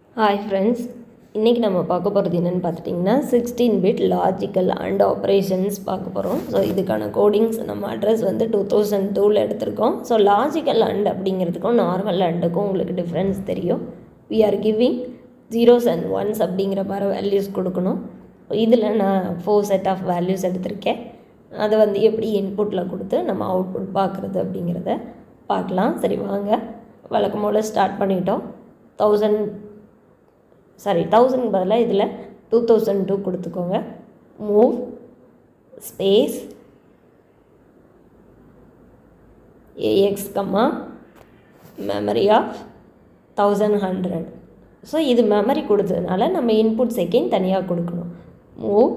hi friends இன்றைக்கி நம்ம பார்க்க போகிறது என்னென்னு பார்த்துட்டிங்கன்னா sixteen bit logical and operations பார்க்க போகிறோம் ஸோ இதுக்கான கோடிங்ஸ் நம்ம அட்ரஸ் வந்து டூ தௌசண்ட் டூவில் எடுத்திருக்கோம் ஸோ லாஜிக்கல் அண்ட் அப்படிங்கிறதுக்கும் நார்மல் அண்டுக்கும் உங்களுக்கு டிஃப்ரென்ஸ் தெரியும் we are giving zeros and ones அப்படிங்கிற மாதிரி வேல்யூஸ் கொடுக்கணும் இதில் நான் ஃபோர் செட் ஆஃப் வேல்யூஸ் எடுத்திருக்கேன் அதை வந்து எப்படி இன்புட்டில் கொடுத்து நம்ம அவுட்புட் பார்க்குறது அப்படிங்கிறத பார்க்கலாம் சரி வாங்க வழக்கம் போல் ஸ்டார்ட் பண்ணிட்டோம் தௌசண்ட் சாரி தௌசண்ட் பதிலாக இதில் டூ தௌசண்ட் டூ கொடுத்துக்கோங்க move space AX comma memory of thousand hundred so இது மெமரி கொடுத்ததுனால நம்ம இன்புட் செகண்ட் தனியாக கொடுக்கணும் move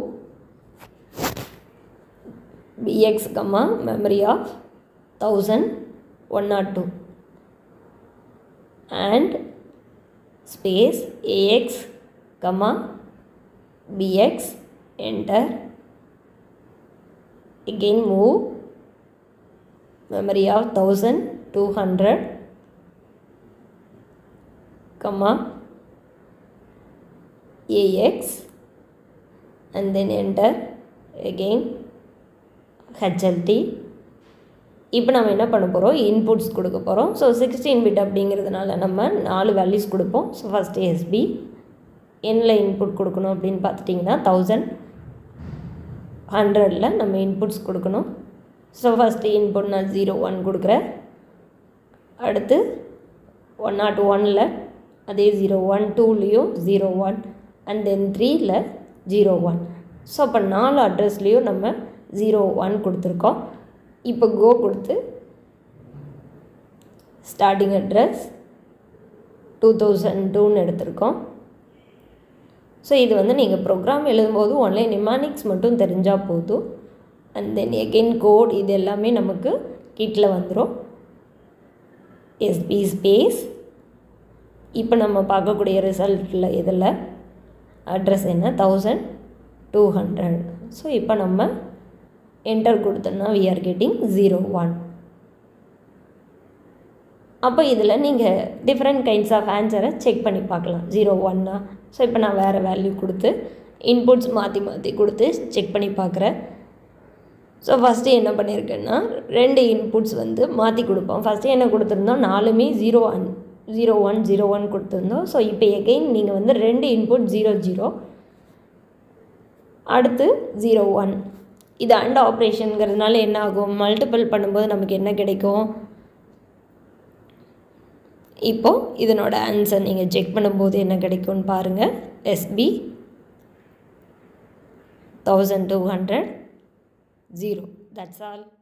BX comma memory of thousand one not two and space ax comma bx enter again move memory of 1200 comma ax and then enter again hlt இப்போ நம்ம என்ன பண்ண போகிறோம் இன்புட்ஸ் கொடுக்க போகிறோம் ஸோ சிக்ஸ்டீன் பிட் அப்படிங்கிறதுனால நம்ம நாலு வேல்யூஸ் கொடுப்போம் ஸோ ஃபஸ்ட்டு எஸ்பி என்னில் இன்புட் கொடுக்கணும் அப்படின்னு பார்த்துட்டிங்கன்னா தௌசண்ட் ஹண்ட்ரடில் நம்ம இன்புட்ஸ் கொடுக்கணும் ஸோ ஃபஸ்ட்டு இன்புட் நான் ஜீரோ ஒன் கொடுக்குறேன் அடுத்து ஒன் நாட் ஒனில் அதே ஜீரோ ஒன் டூலேயும் ஜீரோ ஒன் அண்ட் தென் த்ரீயில் ஜீரோ ஒன் ஸோ அப்போ நாலு அட்ரஸ்லேயும் நம்ம ஜீரோ ஒன் கொடுத்துருக்கோம் இப்போ கோ கொடுத்து ஸ்டார்டிங் அட்ரஸ் டூ தௌசண்ட் டூன்னு எடுத்திருக்கோம் ஸோ இது வந்து நீங்கள் ப்ரோக்ராம் எழுதும்போது ஒன்லைன் நிமானிக்ஸ் மட்டும் தெரிஞ்சால் போதும் அண்ட் தென் எகெயின் கோட் இது எல்லாமே நமக்கு கிட்டில் வந்துடும் எஸ்பி ஸ்பேஸ் இப்போ நம்ம பார்க்கக்கூடிய ரிசல்ட்டில் இதில் அட்ரஸ் என்ன தௌசண்ட் டூ ஹண்ட்ரட் ஸோ இப்போ நம்ம என்டர் கொடுத்தோன்னா we are getting zero one அப்போ இதில் நீங்கள் டிஃப்ரெண்ட் கைண்ட்ஸ் ஆஃப் ஆன்சரை செக் பண்ணி பார்க்கலாம் ஜீரோ ஒன்னா ஸோ இப்போ நான் வேறு வேல்யூ கொடுத்து இன்புட்ஸ் மாற்றி மாற்றி கொடுத்து செக் பண்ணி பார்க்குறேன் ஸோ ஃபஸ்ட்டு என்ன பண்ணியிருக்கேன்னா ரெண்டு இன்புட்ஸ் வந்து மாற்றி கொடுப்போம் ஃபஸ்ட்டு என்ன கொடுத்துருந்தோம் நாலுமே zero one zero one zero one கொடுத்துருந்தோம் ஸோ இப்போ எகெயின் நீங்கள் வந்து ரெண்டு இன்புட் ஜீரோ ஜீரோ அடுத்து ஜீரோ ஒன் இது அண்ட் ஆப்ரேஷனுங்கிறதுனால என்ன ஆகும் மல்டிபிள் பண்ணும்போது நமக்கு என்ன கிடைக்கும் இப்போது இதனோட ஆன்சர் நீங்கள் செக் பண்ணும்போது என்ன கிடைக்கும்னு பாருங்கள் SP thousand two hundred zero that's all